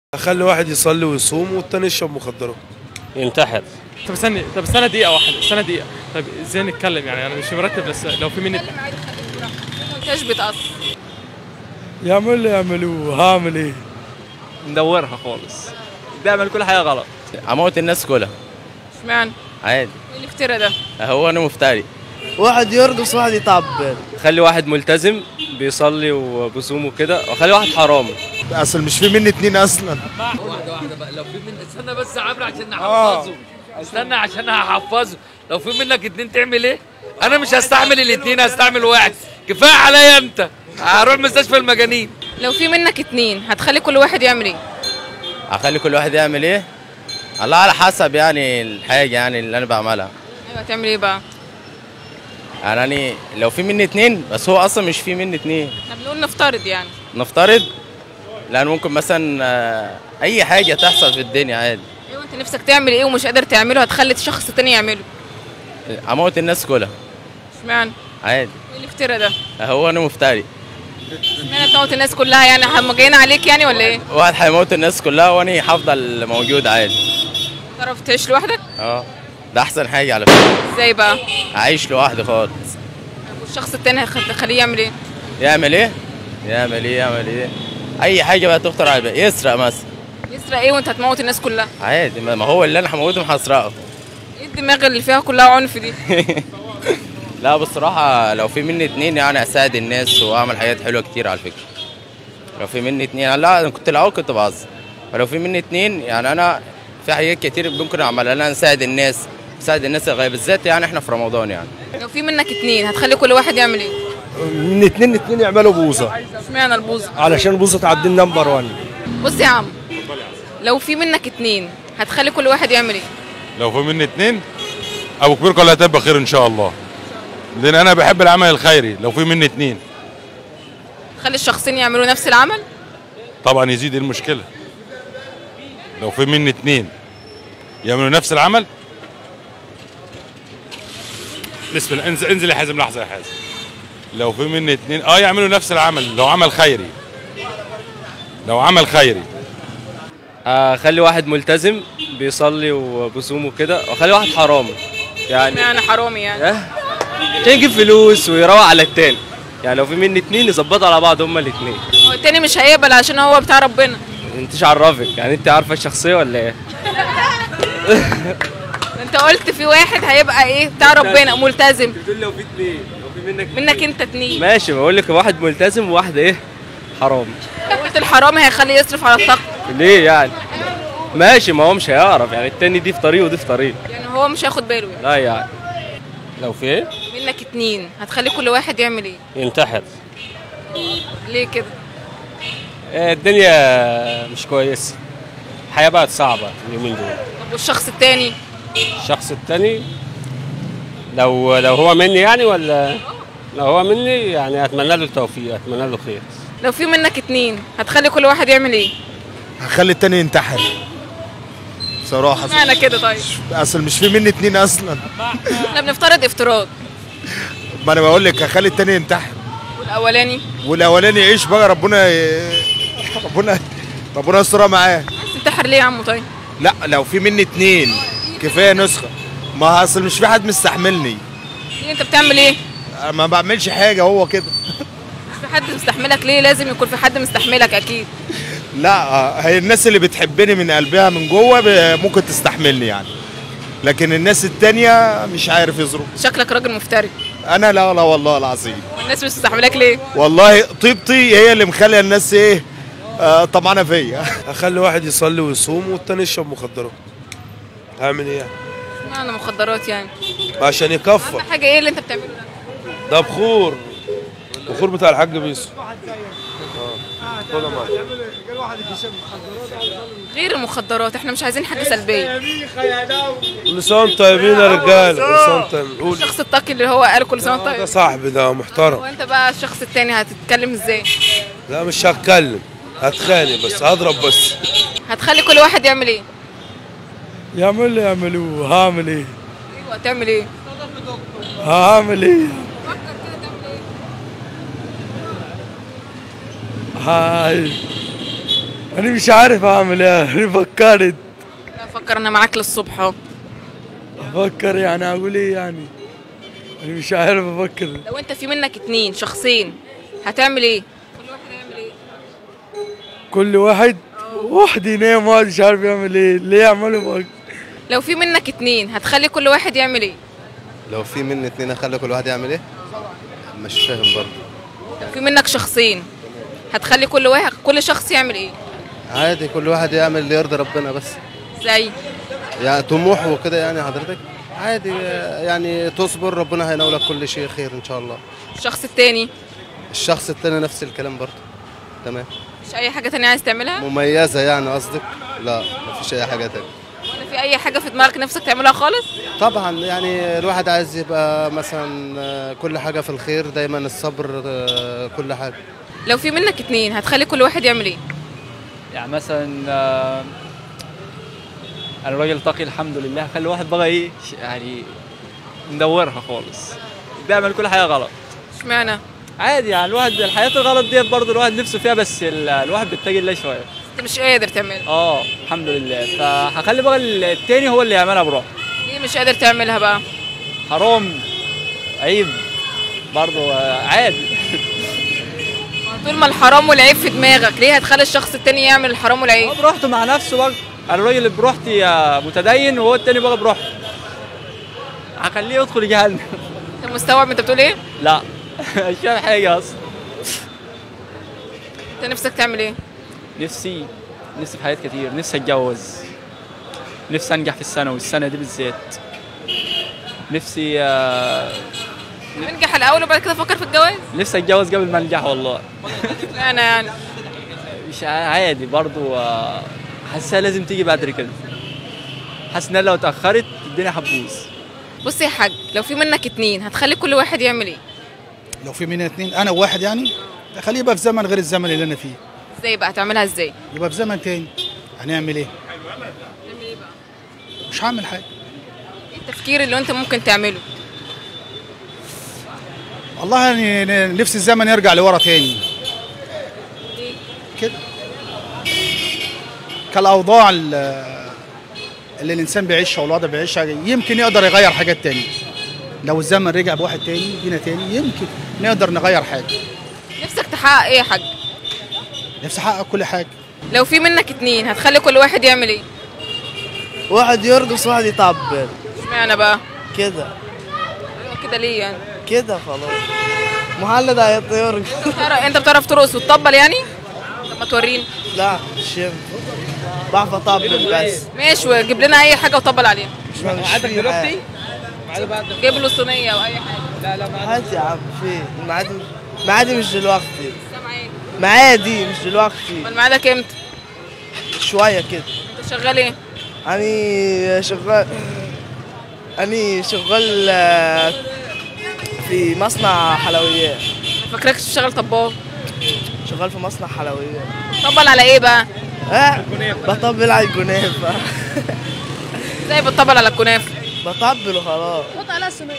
اخلي واحد يصلي ويصوم والتاني يشرب مخدرات ينتحر طب استني طب استنى دقيقة واحدة استنى دقيقة طب ازاي نتكلم يعني انا مش مرتب بس لو في مني مونتاج بتقص يعمل اللي يعملوه هعمل ايه ندورها خالص بيعمل كل حاجة غلط اموت الناس كلها اشمعنى؟ عادي ايه الافتراء ده؟ هو انا مفتري واحد يرقص واحد يطبل خلي واحد ملتزم بيصلي وبيصوم وكده وخلي واحد حرامي اصل مش في مني اتنين اصلا استنى بس يا عمرو عشان نحفظه استنى عشان هحفظه لو في منك اتنين تعمل ايه؟ انا مش هستحمل الاتنين هستعمل واحد كفايه عليا انت هروح مستشفى المجانين لو في منك اتنين هتخلي كل واحد يعمل ايه؟ اخلي كل واحد يعمل ايه الله على حسب يعني الحاجه يعني اللي انا بعملها ايوه هتعمل ايه بقى؟ يعني أنا لو في مني اتنين بس هو اصلا مش في مني اتنين احنا بنقول نفترض يعني نفترض لان ممكن مثلا آه، اي حاجه تحصل في الدنيا عادي ايوه انت نفسك تعمل ايه ومش قادر تعمله هتخلي شخص تاني يعمله اموت الناس كلها اشمعنى؟ عادي ايه الافتراء ده؟ هو انا مفتري اشمعنى تموت الناس كلها يعني هم جايين عليك يعني ولا ايه؟ واحد هيموت الناس كلها وانا هفضل موجود عادي تعرف تعيش لوحدك؟ اه ده احسن حاجه على فكره ازاي بقى؟ اعيش لوحدي خالص والشخص التاني هخ- هتخليه يعمل ايه؟ يعمل ايه يعمل ايه يعمل ايه اي حاجه بقى تخطر على بالي يسرق مثلا يسرق ايه وانت هتموت الناس كلها؟ عادي ما ما هو اللي انا هموته هسرقه ايه الدماغ اللي فيها كلها عنف دي؟ لا بصراحه لو في مني اتنين يعني اساعد الناس واعمل حاجات حلوه كتير على فكره لو في مني اتنين لا انا كنت الاول كنت بهزر فلو في مني اتنين يعني انا في حاجات كتير ممكن اعملها انا نساعد الناس نساعد الناس الغاية بالذات يعني احنا في رمضان يعني لو في منك اتنين هتخلي كل واحد يعمل ايه؟ من اتنين اتنين يعملوا بوظه اشمعنى البوظه؟ علشان بوظه تعدي نمبر 1 بص يا عم لو في منك اتنين هتخلي كل واحد يعمل ايه؟ لو في مني اتنين ابو كبير كلها هتبقى خير ان شاء الله لان انا بحب العمل الخيري لو في مني اتنين تخلي الشخصين يعملوا نفس العمل؟ طبعا يزيد المشكله لو في مني اتنين يعملوا نفس العمل بسم الله انزل انزل يا حازم لحظه يا حازم لو في مني اتنين اه يعملوا نفس العمل لو عمل خيري لو عمل خيري اخلي واحد ملتزم بيصلي وبيصوم وكده وخلي واحد حرامي يعني يعني حرامي يعني اه عشان يجيب فلوس ويروق على التاني يعني لو في مني اتنين يظبطوا على بعض هما الاتنين هو التاني مش هيقبل عشان هو بتاع ربنا انتش عرفك يعني انت عارفه الشخصيه ولا ايه انت قلت في واحد هيبقى ايه بتاع ربنا ملتزم بتقول لو في اتنين لو في منك منك انت اتنين ماشي بقول لك واحد ملتزم وواحد ايه حرامي لو قلت الحرامي هيخليه يصرف على الطاقة ليه يعني ماشي ما هو مش هيعرف يعني التاني دي في طريق ودي في طريق يعني هو مش هياخد باله يعني لا يعني لو في ايه منك اتنين هتخلي كل واحد يعمل ايه ينتحر ليه كده آه، الدنيا مش كويسه الحياه بقت صعبه اليومين دول طب والشخص التاني الشخص التاني لو لو هو مني يعني ولا لو هو مني يعني اتمنى له التوفيق اتمنى له خير لو في منك اتنين هتخلي كل واحد يعمل ايه هخلي التاني ينتحر بصراحه معنى كده طيب اصل مش في مني اتنين اصلا احنا بنفترض افتراض ما انا بقول لك هخلي التاني ينتحر والاولاني والاولاني يعيش بقى ربنا ي... ربنا ربنا يسترها معاه تنتحر ليه يا عم طيب لا لو في مني اتنين كفايه نسخه ما اصل مش في حد مستحملني ليه انت بتعمل ايه أنا ما بعملش حاجه هو كده مش في حد مستحملك ليه لازم يكون في حد مستحملك اكيد لا هي الناس اللي بتحبني من قلبها من جوه ب- ممكن تستحملني يعني لكن الناس التانية مش عارف يظروف شكلك راجل مفتري انا لا لا والله العظيم والناس مش مستحملك ليه والله طيبتي هي اللي مخليه الناس ايه آه طمعانه فيا اخلي واحد يصلي ويصوم والتاني يشرب مخدرات هعمل ايه يعني؟ اشمعنى مخدرات يعني عشان يكفر اهم حاجه ايه اللي انت بتعمله ده ده بخور بخور بتاع الحاج بيسو خدها معاك. غير المخدرات احنا مش عايزين حاجه سلبيه كل سنه وانتم طيبين يا رجاله كل سنه وانتم طيبين قول الشخص التقي اللي هو قال كل سنه وانت ده طيب صاحبي ده محترم وانت بقى الشخص التاني هتتكلم ازاي لا مش هتكلم هتخانق بس هضرب بس هتخلي كل واحد يعمل ايه يعمل اللي يعملوه هعمل ايه ايوه هتعمل ايه هعمل ايه هاي انا مش عارف اعمل ايه انا فكرت افكر انا معاك للصبح اهو افكر يعني اقول ايه يعني انا مش عارف افكر لو انت في منك اتنين شخصين هتعمل ايه كل واحد هيعمل ايه كل واحد واحد ينام واحد مش عارف يعمل ايه ليه يعملوا بقى لو في منك اتنين هتخلي كل واحد يعمل ايه لو في مني اتنين اخلي كل واحد يعمل ايه مش فاهم برضه لو في منك شخصين هتخلي كل واحد كل شخص يعمل ايه عادي كل واحد يعمل اللي يرضي ربنا بس زي يعني طموح وكده يعني حضرتك عادي يعني تصبر ربنا هينولك كل شيء خير ان شاء الله الشخص التاني الشخص التاني نفس الكلام برضه تمام مش اي حاجه تانية عايز تعملها مميزة يعني قصدك لا مفيش اي حاجة تانية ولا في اي حاجه في دماغك نفسك تعملها خالص طبعا يعني الواحد عايز يبقى مثلا آه، كل حاجة في الخير دايما الصبر آه، كل حاجة لو في منك اتنين هتخلي كل واحد يعمل ايه يعني مثلا آه، انا راجل تقي الحمد لله خلي واحد بقى ايه ش- يعني مدورها خالص بيعمل كل حاجه غلط اشمعنى عادي يعني الواحد الحياه الغلط ديت برضه الواحد نفسه فيها بس ال- الواحد بيتجه الله شويه انت مش قادر تعملها اه الحمد لله فهخلي بقى التاني هو اللي يعملها بروحه ليه مش قادر تعملها بقى حرام عيب برضه آه، عادي طول ما الحرام والعيب في دماغك ليه هتخلي الشخص التاني يعمل الحرام والعيب هو براحته مع نفسه بقى انا الراجل بروحتي آه، متدين وهو التاني بقى بروحته هخليه يدخل جهنم انت مستوعب انت بتقول ايه لا مش فاهم حاجه اصلا انت نفسك تعمل ايه نفسي نفسي في حاجات كتير نفسي اتجوز نفسي انجح في الثانوي السنه دي بالذات نفسي آه، انجح الاول وبعد كده فكر في الجواز نفسي اتجوز قبل ما انجح والله انا يعني مش عادي برضو آه، حاسسها لازم تيجي بدري كده حاسس انها لو اتاخرت الدنيا هتبوظ بص يا حاج لو في منك اتنين هتخلي كل واحد يعمل ايه لو في مننا اتنين انا وواحد يعني خليه يبقى في زمن غير الزمن اللي انا فيه ازاي بقى هتعملها ازاي يبقى في زمن تاني هنعمل ايه مش هعمل حاجه ايه التفكير اللي انت ممكن تعمله والله يعني ن- نفسي الزمن يرجع لورا تاني كده كالاوضاع ال- اللي الانسان بيعيشها والوضع بيعيشها يمكن يقدر يغير حاجات تاني لو الزمن رجع بواحد تاني جينا تاني يمكن نقدر نغير حاجه نفسك تحقق ايه يا حاج نفسي احقق كل حاجه لو في منك اتنين هتخلي كل واحد يعمل ايه واحد يرقص واحد يطبل اشمعنى بقى كده ايوه كده ليه يعني كده خلاص محل ده يرقص بتعرف- انت بتعرف ترقص وتطبل يعني طب ما تورينا لا مش ينفع بعرف اطبل بس ماشي وجيب لنا اي حاجه وطبل عليها مش مش في حاجة. جيب له صينيه او اي حاجه لا لا هات يا عم في الميعاد الميعاد مش دلوقتي معادي مش دلوقتي ميعادك امتى شوية كده انت شغال ايه أني شغال أني شغال آه، في مصنع حلويات ما فاكراك تشتغل طباخ شغال في مصنع حلويات طبل على ايه بقى اه بطبل على الكنافة ازاي بتطبل على الكنافه بطبل وخلاص حط عليها صينيه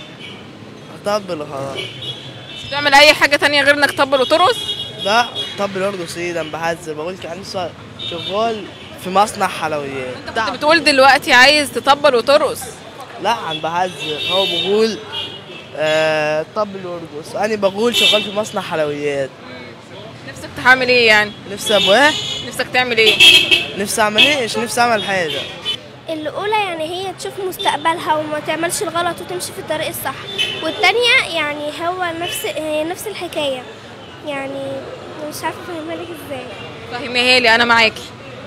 بطبل وخلاص مش بتعمل اي حاجه تانية غير انك تطبل وترقص لا طبل برضه سيدا بحزر بقول كأني صار- شغال في مصنع حلويات انت بتقول دلوقتي عايز تطبل وترقص لا عم بحزر هو بقول آه طبل وارقص انا بقول شغال في مصنع حلويات نفسك تعمل ايه يعني نفسي ابقى نفسك تعمل ايه نفسي اعمل ايش نفسي اعمل حاجه الأولى يعني هي تشوف مستقبلها وما تعملش الغلط وتمشي في الطريق الصح والتانية يعني هو نفس هي نفس الحكاية يعني مش عارفة أفهمها لك ازاي فهميها لي انا معاكي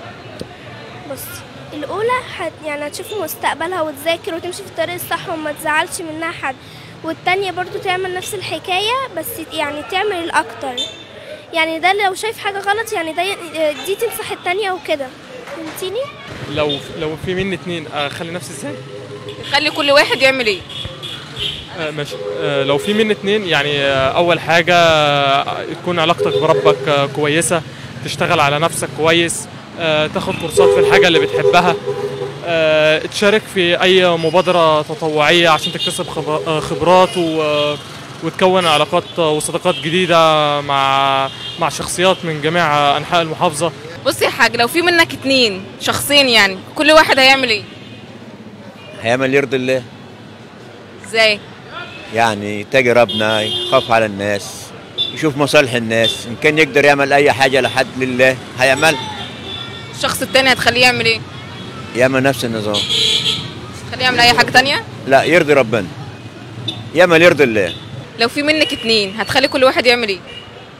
بصي الأولى هت يعني هتشوف مستقبلها وتذاكر وتمشي في الطريق الصح وما تزعلش منها حد والتانية برضو تعمل نفس الحكاية بس يعني تعمل الأكتر يعني ده لو شايف حاجة غلط يعني ده دي تنصح التانية وكده فهمتيني؟ لو لو في مني اتنين اخلي نفسي ازاي؟ خلي كل واحد يعمل ايه آه ماشي آه لو في مني اتنين يعني آه اول حاجه آه، تكون علاقتك بربك آه كويسه تشتغل على نفسك كويس آه تاخد كورسات في الحاجه اللي بتحبها آه تشارك في اي مبادره تطوعيه عشان تكتسب خبر- آه، خبرات و آه، وتكون علاقات وصداقات جديده مع مع شخصيات من جميع انحاء المحافظه بص يا حاج لو في منك اتنين شخصين يعني كل واحد هيعمل ايه هيعمل يرضي الله ازاي يعني يتقي ربنا يخاف على الناس يشوف مصالح الناس ان كان يقدر يعمل اي حاجه لحد لله هيعملها الشخص التاني هتخليه يعمل ايه يعمل نفس النظام تخليه يعمل اي حاجه تانية لا يرضي ربنا يعمل يرضي الله لو في منك اتنين هتخلي كل واحد يعمل ايه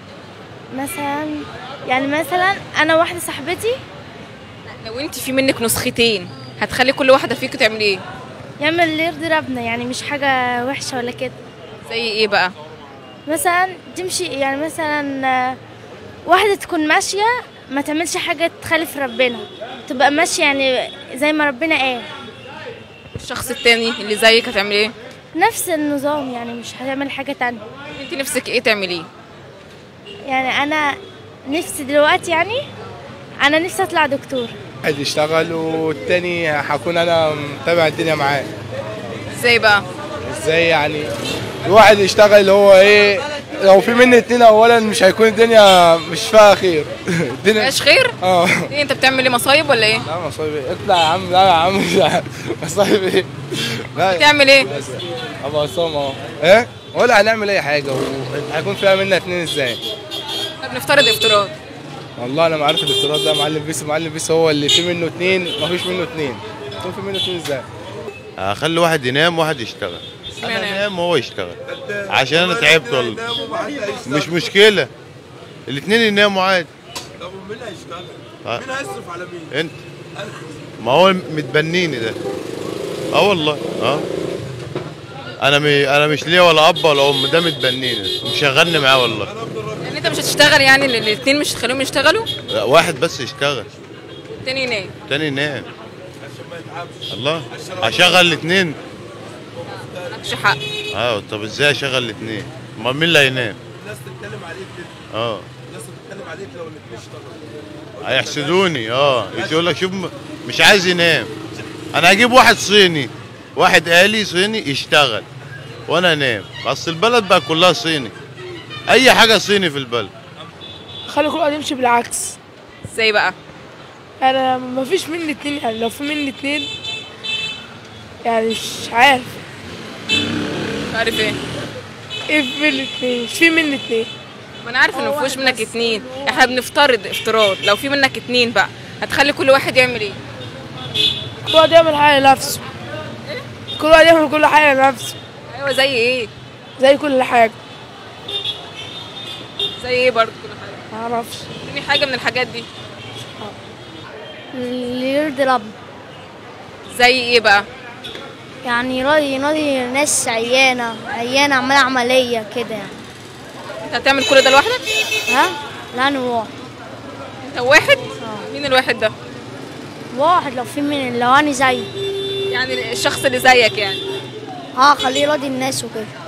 مثلا يعني مثلا انا واحده صاحبتي لو انت في منك نسختين هتخلي كل واحده فيكم تعمل ايه يعمل اللي يرضي ربنا يعني مش حاجه وحشه ولا كده زي ايه بقى مثلا تمشي يعني مثلا آه، واحده تكون ماشيه ما تعملش حاجه تخالف ربنا تبقى ماشيه يعني زي ما ربنا قال الشخص التاني اللي زيك هتعمل ايه نفس النظام يعني مش هتعمل حاجه تانية انت نفسك ايه تعمليه يعني انا نفسي دلوقتي يعني انا نفسي اطلع دكتور واحد يشتغل والتاني هكون انا متابع الدنيا معاه ازاي بقى ازاي يعني الواحد يشتغل اللي هو ايه لو في مني اتنين اولا مش هيكون الدنيا مش فيها خير الدنيا مفيهاش خير اه ايه انت بتعمل ايه مصايب ولا ايه لا مصايب ايه اطلع يا عم لا يا عم لا مصايب ايه لا بتعمل ايه ابقى عصام اهو ايه ولا هنعمل اي حاجه وهيكون فيها منا اتنين ازاي طب نفترض افتراض والله انا ما عارف الافتراض ده معلم بيس معلم بيس هو اللي في منه اتنين ما فيش منه اتنين يكون في منه اتنين ازاي اخلي واحد ينام وواحد يشتغل انا انام وهو يشتغل عشان انا تعبت والله مش مشكله الاثنين يناموا عادي طب ومين هيشتغل؟ آه. مين هيصرف على مين؟ انت ما هو متبنيني ده اه والله اه انا مي انا مش ليا ولا اب ولا ام ده متبنيني مشغلني معاه والله يعني انت مش هتشتغل يعني ال- الاتنين مش هتخليهم يشتغلوا لا، واحد بس يشتغل التاني ينام تاني ينام الله اشغل الاثنين مالكش حق اه طب ازاي اشغل الاثنين امال مين اللي هينام الناس تتكلم عليك كده اه الناس تتكلم عليك لو الاثنين اشتغلوا هيحسدوني اه يقول لك شوف م- مش عايز ينام انا هجيب واحد صيني واحد آلي صيني يشتغل وانا انام اصل البلد بقى كلها صيني اي حاجه صيني في البلد خلي كل واحد يمشي بالعكس ازاي بقى انا مفيش مني اتنين يعني لو في مني اتنين يعني مش عارف مش عارف ايه ايه في مني اتنين مش في مني اتنين ما انا عارف ان مفيش منك اتنين احنا بنفترض افتراض لو في منك اتنين بقى هتخلي كل واحد يعمل ايه كل واحد يعمل حاجه لنفسه كل واحد يعمل كل حاجه لنفسه ايوه زي ايه زي كل حاجه زي ايه برضه كل حاجه معرفش في حاجه من الحاجات دي اللي يرضي ربنا زي ايه بقى يعني يراضي يراضي ناس عيانة عيانة عمالة عملية كده يعني انت هتعمل كل ده لوحدك ها؟ لا أنا واحد انت واحد مين الواحد ده واحد لو في من لو أنا زي يعني الشخص اللي زيك يعني اه خليه يراضي الناس وكده